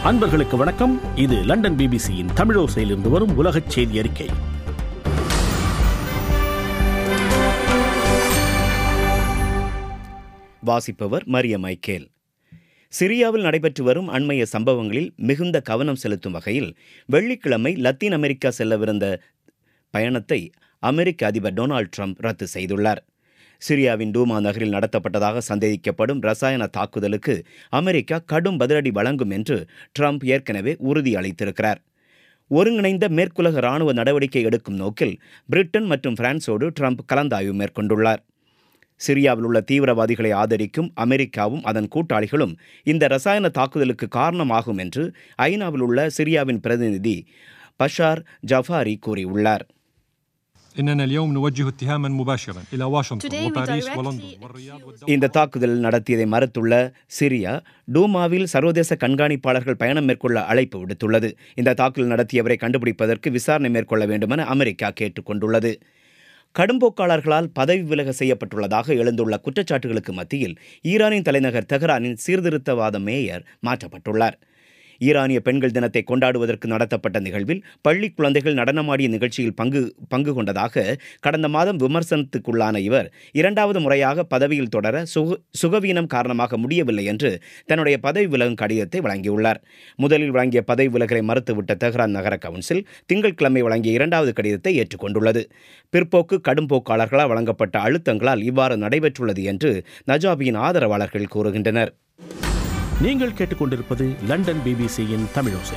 அன்பர்களுக்கு வணக்கம் இது லண்டன் பிபிசியின் தமிழோசையிலிருந்து வரும் உலகச் செய்தி அறிக்கை வாசிப்பவர் மரிய மைக்கேல் சிரியாவில் நடைபெற்று வரும் அண்மைய சம்பவங்களில் மிகுந்த கவனம் செலுத்தும் வகையில் வெள்ளிக்கிழமை லத்தீன் அமெரிக்கா செல்லவிருந்த பயணத்தை அமெரிக்க அதிபர் டொனால்ட் ட்ரம்ப் ரத்து செய்துள்ளார் சிரியாவின் டூமா நகரில் நடத்தப்பட்டதாக சந்தேகிக்கப்படும் ரசாயன தாக்குதலுக்கு அமெரிக்கா கடும் பதிலடி வழங்கும் என்று ட்ரம்ப் ஏற்கனவே உறுதி அளித்திருக்கிறார் ஒருங்கிணைந்த மேற்குலக ராணுவ நடவடிக்கை எடுக்கும் நோக்கில் பிரிட்டன் மற்றும் பிரான்சோடு ட்ரம்ப் கலந்தாய்வு மேற்கொண்டுள்ளார் சிரியாவில் உள்ள தீவிரவாதிகளை ஆதரிக்கும் அமெரிக்காவும் அதன் கூட்டாளிகளும் இந்த ரசாயன தாக்குதலுக்கு காரணமாகும் என்று ஐநாவில் உள்ள சிரியாவின் பிரதிநிதி பஷார் ஜஃபாரி கூறியுள்ளார் إننا اليوم نوجه اتهاما مباشرا إلى واشنطن Today we وباريس directly ولندن والرياض والدولة இந்த தாக்குதல் நடத்தியதை மறுத்துள்ள சிரியா டூமாவில் சர்வதேச கண்காணிப்பாளர்கள் பயணம் மேற்கொள்ள அழைப்பு விடுத்துள்ளது இந்த தாக்குதல் நடத்தியவரை கண்டுபிடிப்பதற்கு விசாரணை மேற்கொள்ள வேண்டுமென அமெரிக்கா கேட்டுக்கொண்டுள்ளது கடும்போக்காளர்களால் பதவி விலக செய்யப்பட்டுள்ளதாக எழுந்துள்ள குற்றச்சாட்டுகளுக்கு மத்தியில் ஈரானின் தலைநகர் தெஹ்ரானின் சீர்திருத்தவாத மேயர் மாற்றப்பட்டுள்ளார் ஈரானிய பெண்கள் தினத்தை கொண்டாடுவதற்கு நடத்தப்பட்ட நிகழ்வில் பள்ளி குழந்தைகள் நடனமாடிய நிகழ்ச்சியில் பங்கு பங்கு கொண்டதாக கடந்த மாதம் விமர்சனத்துக்குள்ளான இவர் இரண்டாவது முறையாக பதவியில் தொடர சுக சுகவீனம் காரணமாக முடியவில்லை என்று தன்னுடைய பதவி விலகும் கடிதத்தை வழங்கியுள்ளார் முதலில் வழங்கிய பதவி விலகலை மறுத்துவிட்ட தெஹ்ரான் நகர கவுன்சில் திங்கட்கிழமை வழங்கிய இரண்டாவது கடிதத்தை ஏற்றுக்கொண்டுள்ளது பிற்போக்கு கடும்போக்காளர்களால் வழங்கப்பட்ட அழுத்தங்களால் இவ்வாறு நடைபெற்றுள்ளது என்று நஜாபியின் ஆதரவாளர்கள் கூறுகின்றனர் நீங்கள் கேட்டுக்கொண்டிருப்பது லண்டன் பிபிசியின் தமிழோசை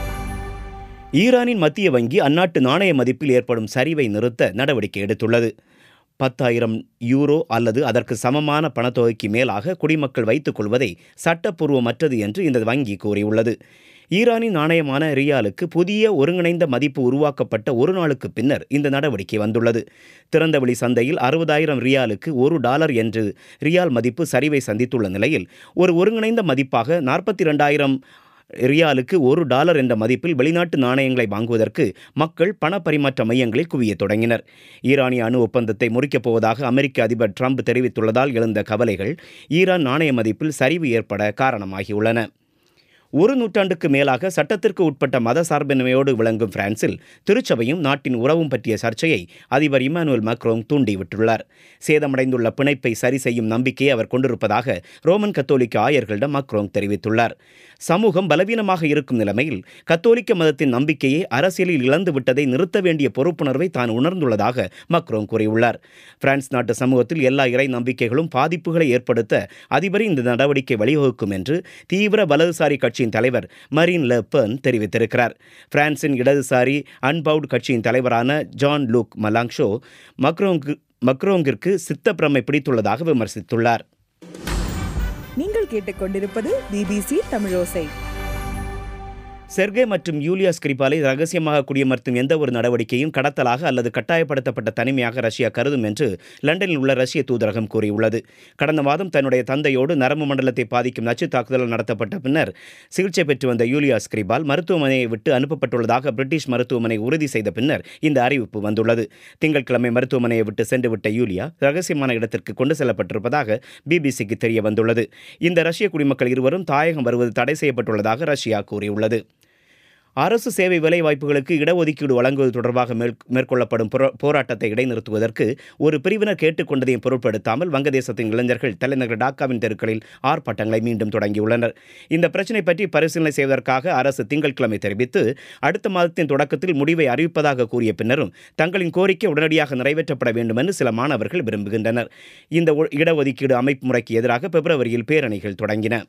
ஈரானின் மத்திய வங்கி அந்நாட்டு நாணய மதிப்பில் ஏற்படும் சரிவை நிறுத்த நடவடிக்கை எடுத்துள்ளது பத்தாயிரம் யூரோ அல்லது அதற்கு சமமான பணத்தொகைக்கு மேலாக குடிமக்கள் வைத்துக் கொள்வதை சட்டப்பூர்வமற்றது என்று இந்த வங்கி கூறியுள்ளது ஈரானின் நாணயமான ரியாலுக்கு புதிய ஒருங்கிணைந்த மதிப்பு உருவாக்கப்பட்ட ஒரு நாளுக்கு பின்னர் இந்த நடவடிக்கை வந்துள்ளது திறந்தவெளி சந்தையில் அறுபதாயிரம் ரியாலுக்கு ஒரு டாலர் என்று ரியால் மதிப்பு சரிவை சந்தித்துள்ள நிலையில் ஒரு ஒருங்கிணைந்த மதிப்பாக நாற்பத்தி ரெண்டாயிரம் ரியாலுக்கு ஒரு டாலர் என்ற மதிப்பில் வெளிநாட்டு நாணயங்களை வாங்குவதற்கு மக்கள் பண பரிமாற்ற மையங்களில் குவியத் தொடங்கினர் ஈரானிய அணு ஒப்பந்தத்தை முறிக்கப் போவதாக அமெரிக்க அதிபர் ட்ரம்ப் தெரிவித்துள்ளதால் எழுந்த கவலைகள் ஈரான் நாணய மதிப்பில் சரிவு ஏற்பட காரணமாகியுள்ளன ஒரு நூற்றாண்டுக்கு மேலாக சட்டத்திற்கு உட்பட்ட மத சார்பின்மையோடு விளங்கும் பிரான்சில் திருச்சபையும் நாட்டின் உறவும் பற்றிய சர்ச்சையை அதிபர் இமானுவேல் மக்ரோங் தூண்டிவிட்டுள்ளார் சேதமடைந்துள்ள பிணைப்பை சரி செய்யும் நம்பிக்கையை அவர் கொண்டிருப்பதாக ரோமன் கத்தோலிக்க ஆயர்களிடம் மக்ரோங் தெரிவித்துள்ளார் சமூகம் பலவீனமாக இருக்கும் நிலைமையில் கத்தோலிக்க மதத்தின் நம்பிக்கையை அரசியலில் இழந்து விட்டதை நிறுத்த வேண்டிய பொறுப்புணர்வை தான் உணர்ந்துள்ளதாக மக்ரோங் கூறியுள்ளார் பிரான்ஸ் நாட்டு சமூகத்தில் எல்லா இறை நம்பிக்கைகளும் பாதிப்புகளை ஏற்படுத்த அதிபரின் இந்த நடவடிக்கை வழிவகுக்கும் என்று தீவிர வலதுசாரி கட்சியின் தலைவர் மரீன் லெ பெர்ன் தெரிவித்திருக்கிறார் பிரான்சின் இடதுசாரி அன்பவுட் கட்சியின் தலைவரான ஜான் லூக் மலாங்ஷோ மக்ரோங்கு மக்ரோங்கிற்கு சித்தப்பிரமை பிடித்துள்ளதாக விமர்சித்துள்ளார் நீங்கள் கேட்டுக்கொண்டிருப்பது பிபிசி தமிழோசை செர்கே மற்றும் யூலியா ஸ்கிரிபாலை ரகசியமாக குடியமர்த்தும் எந்த ஒரு நடவடிக்கையும் கடத்தலாக அல்லது கட்டாயப்படுத்தப்பட்ட தனிமையாக ரஷ்யா கருதும் என்று லண்டனில் உள்ள ரஷ்ய தூதரகம் கூறியுள்ளது கடந்த மாதம் தன்னுடைய தந்தையோடு நரம்பு மண்டலத்தை பாதிக்கும் நச்சு தாக்குதல் நடத்தப்பட்ட பின்னர் சிகிச்சை பெற்று வந்த யூலியா ஸ்கிரிபால் மருத்துவமனையை விட்டு அனுப்பப்பட்டுள்ளதாக பிரிட்டிஷ் மருத்துவமனை உறுதி செய்த பின்னர் இந்த அறிவிப்பு வந்துள்ளது திங்கட்கிழமை மருத்துவமனையை விட்டு சென்றுவிட்ட யூலியா ரகசியமான இடத்திற்கு கொண்டு செல்லப்பட்டிருப்பதாக பிபிசிக்கு தெரிய வந்துள்ளது இந்த ரஷ்ய குடிமக்கள் இருவரும் தாயகம் வருவது தடை செய்யப்பட்டுள்ளதாக ரஷ்யா கூறியுள்ளது அரசு சேவை வேலைவாய்ப்புகளுக்கு இடஒதுக்கீடு வழங்குவது தொடர்பாக மேல் மேற்கொள்ளப்படும் போரா- போராட்டத்தை இடைநிறுத்துவதற்கு ஒரு பிரிவினர் கேட்டுக்கொண்டதையும் பொருட்படுத்தாமல் வங்கதேசத்தின் இளைஞர்கள் தலைநகர் டாக்காவின் தெருக்களில் ஆர்ப்பாட்டங்களை மீண்டும் தொடங்கியுள்ளனர் இந்த பிரச்சினை பற்றி பரிசீலனை செய்வதற்காக அரசு திங்கட்கிழமை தெரிவித்து அடுத்த மாதத்தின் தொடக்கத்தில் முடிவை அறிவிப்பதாக கூறிய பின்னரும் தங்களின் கோரிக்கை உடனடியாக நிறைவேற்றப்பட வேண்டும் என்று சில மாணவர்கள் விரும்புகின்றனர் இந்த ஒ- இடஒதுக்கீடு அமைப்பு முறைக்கு எதிராக பிப்ரவரியில் பேரணிகள் தொடங்கின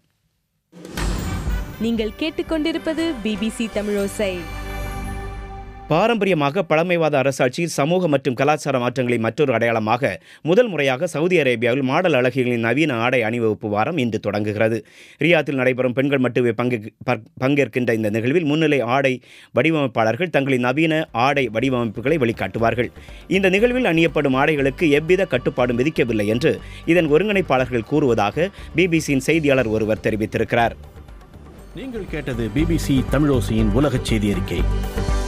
நீங்கள் கேட்டுக்கொண்டிருப்பது பிபிசி தமிழோசை பாரம்பரியமாக பழமைவாத அரசாட்சியில் சமூக மற்றும் கலாச்சார மாற்றங்களின் மற்றொரு அடையாளமாக முதல் முறையாக சவுதி அரேபியாவில் மாடல் அழகிகளின் நவீன ஆடை அணிவகுப்பு வாரம் இன்று தொடங்குகிறது ரியாத்தில் நடைபெறும் பெண்கள் மட்டுமே பங்கு ப- பங்கேற்கின்ற இந்த நிகழ்வில் முன்னிலை ஆடை வடிவமைப்பாளர்கள் தங்களின் நவீன ஆடை வடிவமைப்புகளை வெளிக்காட்டுவார்கள் இந்த நிகழ்வில் அணியப்படும் ஆடைகளுக்கு எவ்வித கட்டுப்பாடும் விதிக்கவில்லை என்று இதன் ஒருங்கிணைப்பாளர்கள் கூறுவதாக பிபிசியின் செய்தியாளர் ஒருவர் தெரிவித்திருக்கிறார் நீங்கள் கேட்டது பிபிசி தமிழோசையின் உலகச் செய்தி அறிக்கை